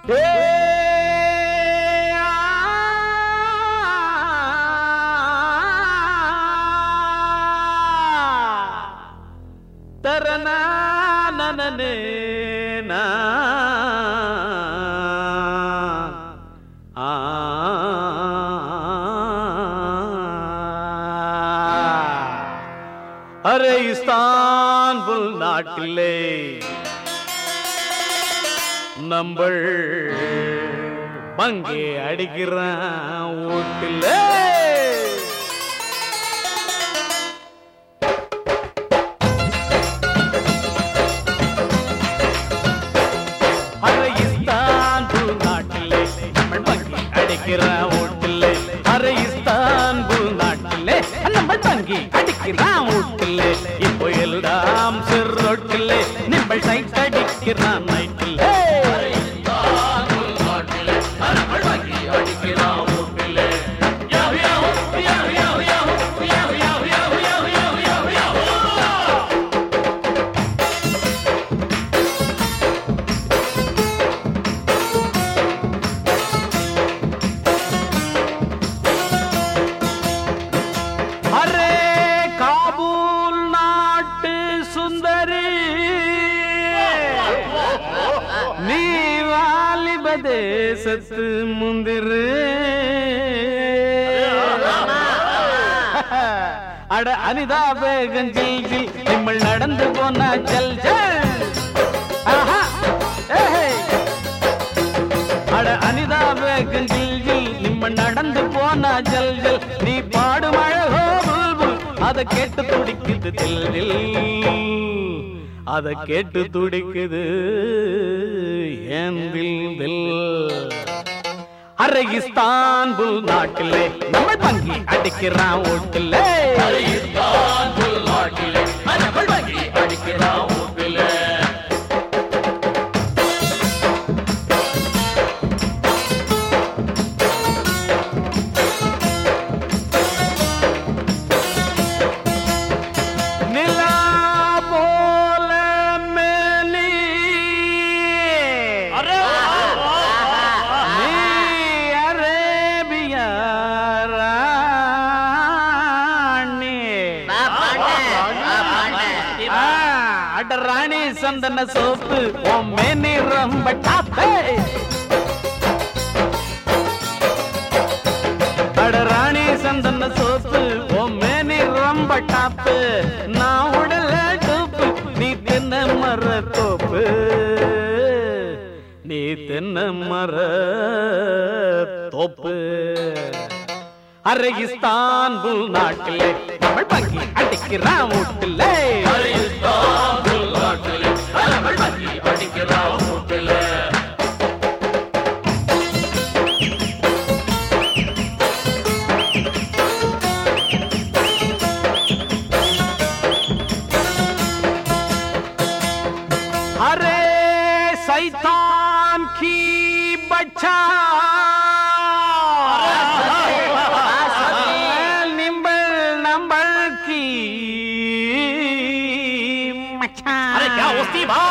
தரனா நனனே நா. ஆ. Array Istanbul நாட்டிலே நம்பள் பங்கே அடிக்கிறான் வீட்டிலே அரை இஸ்தான்புல் நாட்டிலே நம்ம பங்கி அடிக்கிற ஓட்டிலே அரை இஸ்தான்புல் நாட்டிலே நம்ம பங்கி அடிக்கிற ஓட்டிலே இப்போ எல்லாம் சிறொட்டிலே நிம்பள் சைட் அடிக்கிறான் நைட்டிலே அரே காபூல் நாட்டு சுந்தரி நீ வாலிப தேசத்து முந்திரு அட அனிதா பேகம் ஜில் ஜில் நிம்மல் நடந்து போனா ஜல் ஜல் ஆஹா ஏஹே அட அனிதா பேகம் ஜில் ஜில் நிம்ம நடந்து போனா ஜல் ஜல் நீ பாடும் அழகோ புல்புல் அத கேட்டு துடிக்குது தில் தில் அத கேட்டு துடிக்குது ஏன் தில் தில் அரை இஸ்தான்புல் நாட்டிலே நம்ம பங்கி அடிக்கிறான் ஓட்டிலே நிலா போல மேனி நீ அரேபியா ராணி. ஆ, அட ராணி சந்தன சோப்பு உன் மேனி ரொம்ப டாப்பே அட ராணி சந்தன சோப்பு உன் மேனி ரொம்ப டாப்பு நான் உடல டூப்பு நீ தென்ன மர தோப்பு நீ தென்ன மர தோப்பு அரை இஸ்தான்புல் நாட்டிலே தமிழ் பங்கி அடிக்கிறான் வீட்டிலே अरे सैतान की बच्चा निम्बल नंबल की अरे क्या उस्ती बा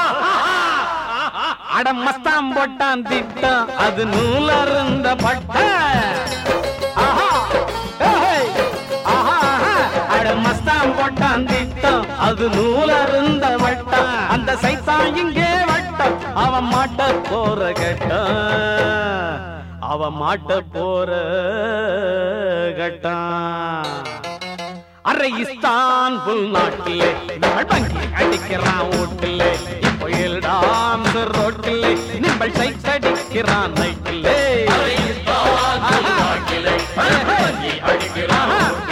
அட மஸ்தாம் போட்டான் திட்டம் அது நூலருந்த பட்ட ஆஹா ஏஹே, ஆஹா, ஆஹா. அட மஸ்தாம் போட்டான் திட்டம் அது நூலருந்த வட்டம் அந்த சைத்தான் இங்கே வட்டம் அவன் மாட்ட போற கட்டம் அவன் மாட்ட போற கட்டம் அரை இஸ்தான்புல் நாட்டிலே நம்ம பங்கி அடிக்கிறான் ஓட்டிலே இப்போ எல்டாம் ரோட்டிலே நிம்பள் சைட் அடிக்கிறான் நைட்டிலே அடிக்கிறான் ஆஹா.